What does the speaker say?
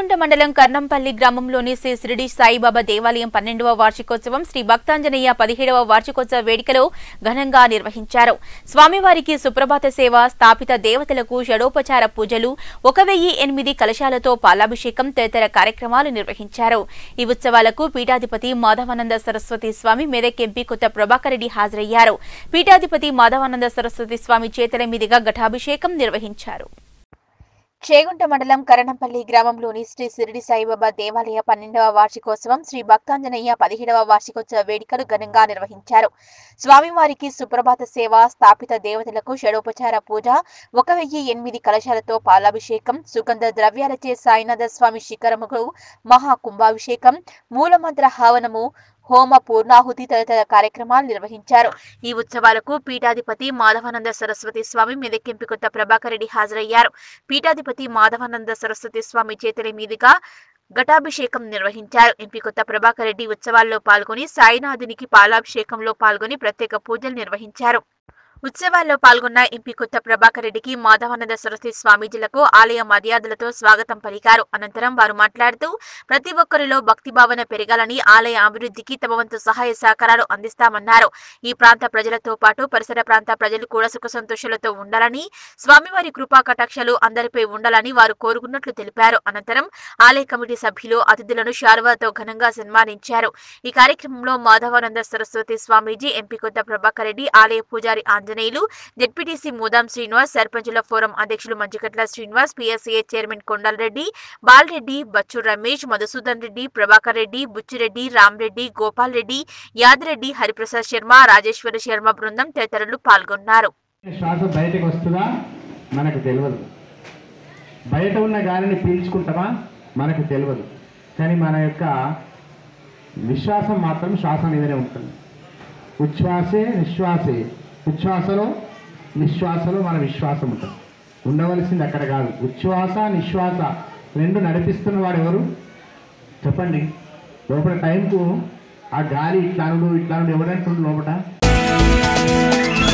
చేగుంట మండలం కర్నంపల్లి గ్రామంలోని శ్రీ షిరిడి సాయిబాబా దేవాలయం పన్నెండవ వార్షికోత్సవం శ్రీ భక్తాంజనేయ పదిహేడవ వార్షికోత్సవ వేడుకలో ఘనంగా నిర్వహించారు స్వామివారికి సుప్రభాత సేవ స్థాపిత దేవతలకు షడోపచార పూజలు ఒక వెయ్యి ఎనిమిది కలశాలతో పాలాభిషేకం తదితర కార్యక్రమాలు నిర్వహించారు ఈ ఉత్సవాలకు పీఠాధిపతి మాధవానంద సరస్వతి స్వామి మెదక్ ఎంపీ కొత్త ప్రభాకర్ రెడ్డి హాజరయ్యారు పీఠాధిపతి మాధవానంద సరస్వతి స్వామి చేతుల మీదుగా ఘటాభిషేకం నిర్వహించారు చేగుంట మండలం కరణంపల్లి గ్రామంలోని శ్రీ షిరిడి సాయిబాబా దేవాలయ పన్నెండవ వార్షికోత్సవం శ్రీ భక్తాంజనేయ పదిహేడవ వార్షికోత్సవ వేడుకలు ఘనంగా నిర్వహించారు స్వామివారికి సుప్రభాత సేవ స్థాపిత దేవతలకు షడోపచార పూజ ఒక వెయ్యి ఎనిమిది కలశాలతో పాలాభిషేకం సుగంధ ద్రవ్యాలచే సాయినాథ స్వామి శిఖరముకు మహా కుంభాభిషేకం మూలమంత్ర హావనము హోమ పూర్ణాహుతి తదితర కార్యక్రమాలు నిర్వహించారు ఈ ఉత్సవాలకు పీఠాధిపతి మాధవానంద సరస్వతి స్వామి మెదక్కింపి కొత్త ప్రభాకర్ రెడ్డి హాజరయ్యారు పీఠాధిపతి మాధవానంద సరస్వతి స్వామి చేతుల మీదుగా ఘటాభిషేకం నిర్వహించారు ఎంపీ కొత్త ప్రభాకర్ రెడ్డి ఉత్సవాల్లో పాల్గొని సాయినాథునికి పాలాభిషేకంలో పాల్గొని ప్రత్యేక పూజలు నిర్వహించారు ఉత్సవాల్లో పాల్గొన్న ఎంపీ కొత్త ప్రభాకర్ రెడ్డికి మాధవానంద సరస్వతి స్వామీజీలకు ఆలయ మర్యాదలతో స్వాగతం పలికారు అనంతరం వారు మాట్లాడుతూ ప్రతి ఒక్కరిలో భక్తి భావన పెరగాలని ఆలయ అభివృద్ధికి తమ వంతు సహాయ సహకారాలు అందిస్తామన్నారు ఈ ప్రాంత ప్రజలతో పాటు పరిసర ప్రాంత ప్రజలు కూడా సుఖ సంతోషాలతో ఉండాలని స్వామివారి కృపా కటాక్షాలు అందరిపై ఉండాలని వారు కోరుకున్నట్లు తెలిపారు అనంతరం ఆలయ కమిటీ సభ్యులు అతిథులను శార్వాతో ఘనంగా సన్మానించారు ఈ కార్యక్రమంలో మాధవానంద సరస్వతి స్వామీజీ ఎంపీ కొత్త ప్రభాకర్ రెడ్డి ఆలయ పూజారి ఆంజనేయులు జెడ్పీటీసీ మూదాం శ్రీనివాస్ సర్పంచుల ఫోరం అధ్యక్షులు మంచుకట్ల శ్రీనివాస్ పిఎస్ఏ చైర్మన్ కొండలరెడ్డి బాలరెడ్డి బచ్చు రమేష్ మధుసూదన్ రెడ్డి ప్రభాకర్ రెడ్డి బుచ్చిరెడ్డి రామరెడ్డి గోపాల్ రెడ్డి యాదిరెడ్డి హరిప్రసాద్ శర్మ రాజేశ్వర శర్మ బృందం తదితరులు పాల్గొన్నారు శ్వాస బయటకు వస్తుందా మనకు తెలియదు బయట ఉన్న గాలిని పీల్చుకుంటామా మనకు తెలియదు కానీ మన యొక్క విశ్వాసం మాత్రం శ్వాస మీదనే ఉంటుంది ఉచ్ఛ్వాసే నిశ్వాసే ఉచ్ఛ్వాసలో నిశ్వాసలో మన విశ్వాసం ఉంటుంది ఉండవలసింది అక్కడ కాదు ఉచ్ఛ్వాస నిశ్వాస రెండు నడిపిస్తున్న వాడు ఎవరు చెప్పండి లోపల టైంకు ఆ గాలి ఇట్లానుడు ఇట్లానుడు ఎవడంటుండు లోపల